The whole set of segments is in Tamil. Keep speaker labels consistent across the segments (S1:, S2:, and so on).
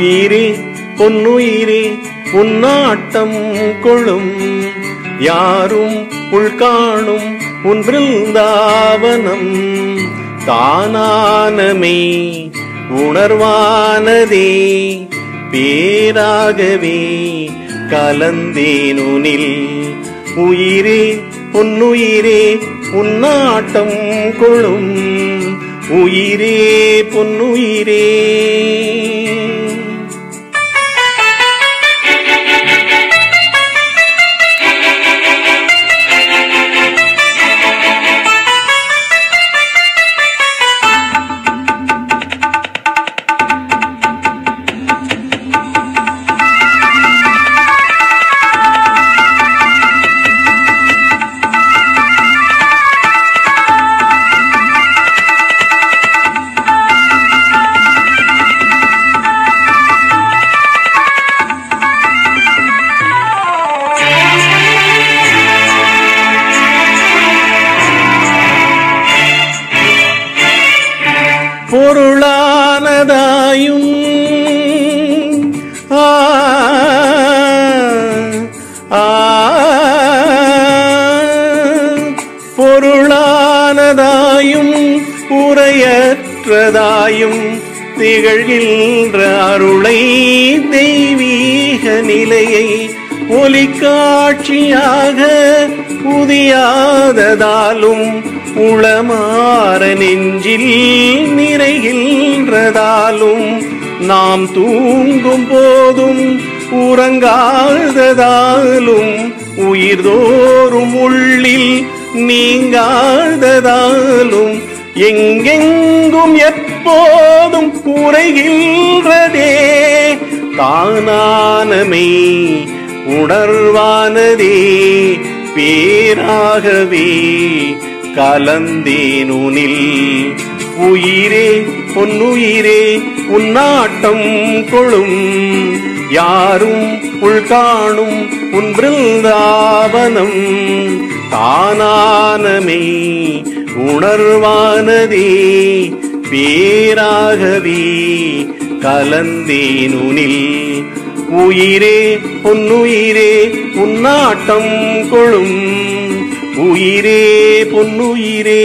S1: உயிரே பொன்னுயிரே உன்னாட்டம் கொழும் யாரும் உள்காணும் உன் பிருந்தாவனம் தானானமே உணர்வானதே பேராகவே கலந்தேனுனில் உயிரே பொன்னுயிரே உன்னாட்டம் கொழும் உயிரே பொன்னுயிரே பொருளானதாயும் ஆ, ஆ, பொருளானதாயும் உரையற்றதாயும் திகழ்கின்ற அருளை தெய்வீக நிலையை ஒலிக்காட்சியாக உதியாததாலும் உளமாற நெஞ்சில் நிறைகின்றதாலும் நாம் தூங்கும் போதும் உறங்காததாலும் உயிர்தோறும் உள்ளில் நீங்காததாலும் எங்கெங்கும் எப்போதும் குறைகின்றதே தானானமே உணர்வானதே பேராகவே கலந்தேனுனில் உயிரே பொன்னுயிரே உன்னாட்டம் கொழும் யாரும் உள்காணும் உன் பிருந்தாவனம் தானானமே உணர்வானதே பேராகவே கலந்தேனுனில் உயிரே பொன்னுயிரே உன்னாட்டம் கொழும் உயிரே பொன்னுயிரே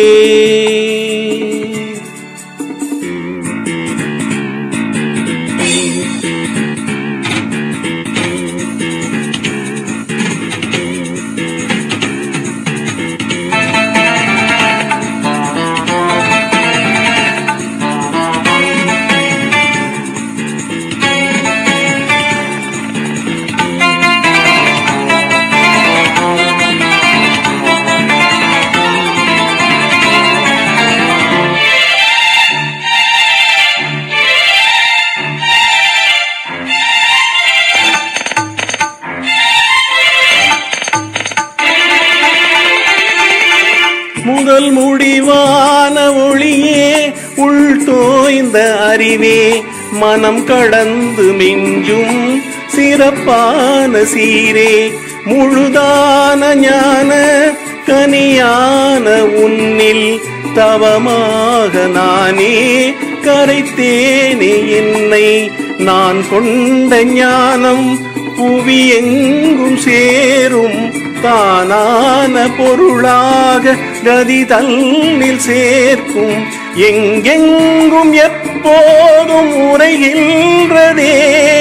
S1: முதல் முடிவான ஒளியே உள் தோய்ந்த அறிவே மனம் கடந்து மிஞ்சும் சிறப்பான சீரே முழுதான ஞான கனியான உன்னில் தவமாக நானே கரைத்தேனே என்னை நான் கொண்ட ஞானம் புவி எங்கும் சேரும் தானான பொருளாக கதி தன்னில் சேர்க்கும் எங்கெங்கும் எப்போதும் உரைகின்றதே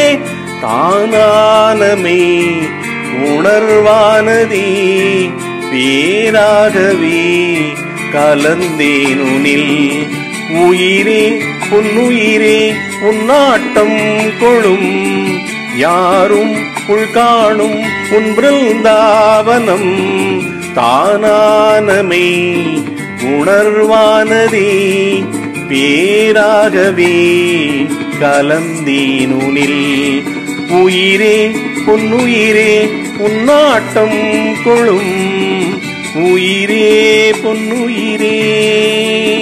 S1: தானானமே உணர்வானதே பேராகவே கலந்தேனுனில் உயிரே பொன்னுயிரே உன்னாட்டம் கொழும் யாரும் உள்காணும் உன் பிருந்தாவனம் தானானமே உணர்வானதே பேராகவே கலந்தீனுனில் உயிரே பொன்னுயிரே உன்னாட்டம் கொழும் உயிரே பொன்னுயிரே